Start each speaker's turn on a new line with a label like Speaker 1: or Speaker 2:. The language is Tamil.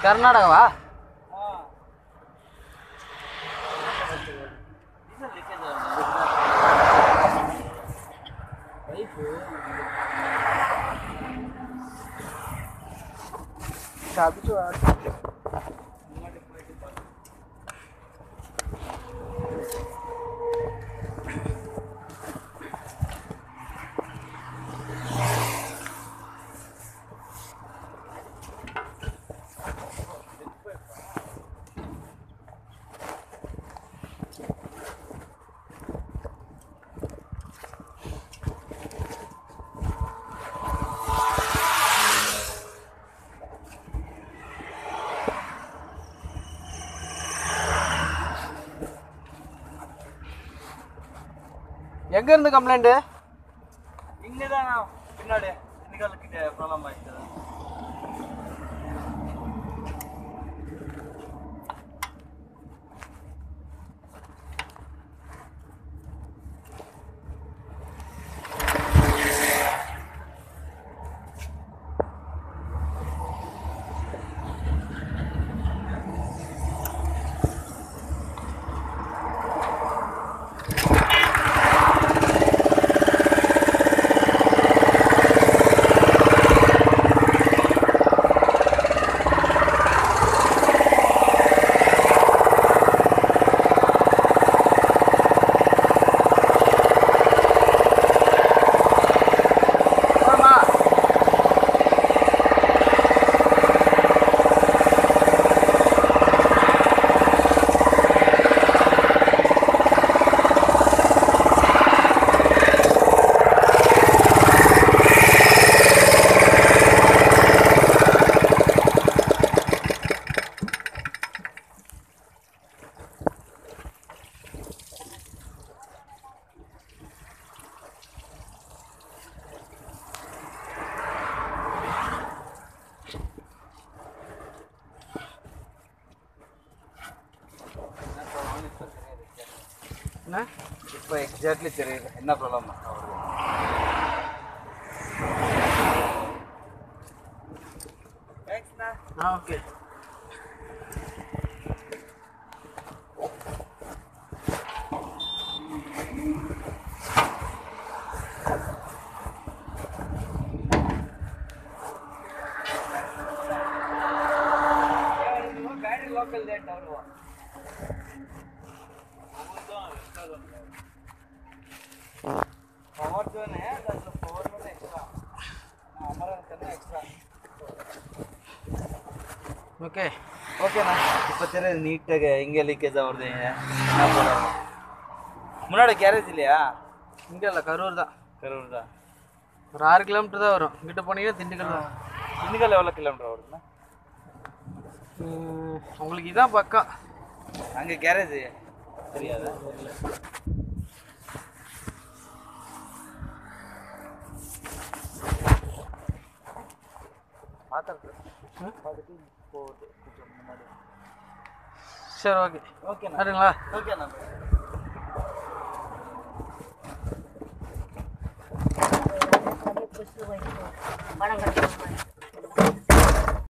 Speaker 1: கர்நாடகாவா எங்க இருந்து கம்ப்ளைண்ட்
Speaker 2: இங்கே தான் பின்னாடி இன்னைக்கு ப்ராப்ளம் ஆயிடுச்சு
Speaker 1: என்ன
Speaker 2: இப்போ எக்ஸாக்ட்லி தெரியுது என்ன ப்ராப்ளம்
Speaker 1: ஆ ஓகே
Speaker 2: ಗಾಡಿ ಲೋಕಲ್ ಲೇಟ್ ಅವರು ಪವರ್ ಜೋನೆ దాంట్లో పవర్ కూడా ఎక్స్ట్రా అమరన్ కన్నా ఎక్స్ట్రా
Speaker 1: ஓகே
Speaker 2: ஓகேண்ணா இப்போ தெரியுது நீட்டாக எங்கே லீக்கேஜ் ஆகுறது என்ன போடுறது முன்னாடி கேரேஜ் இல்லையா
Speaker 1: இங்கே இல்லை கரூர் தான்
Speaker 2: கரூர் தான்
Speaker 1: ஒரு ஆறு கிலோமீட்டர் தான் வரும் இங்கிட்ட போனீங்கன்னா திண்டுக்கல் தான்
Speaker 2: திண்டுக்கல் எவ்வளோ கிலோமீட்டர் வருதுண்ணா
Speaker 1: ம், உங்களுக்கு இதான் பக்கம்
Speaker 2: அங்கே கேரேஜ் தெரியாதா பார்த்துட்டு பார்த்துட்டு போகுது கொஞ்சம் முன்னாடி
Speaker 1: சரி ஓகே
Speaker 2: ஓகேண்ணா
Speaker 1: சரிங்களா
Speaker 2: ஓகேண்ணா
Speaker 3: பணம் கட்டணும்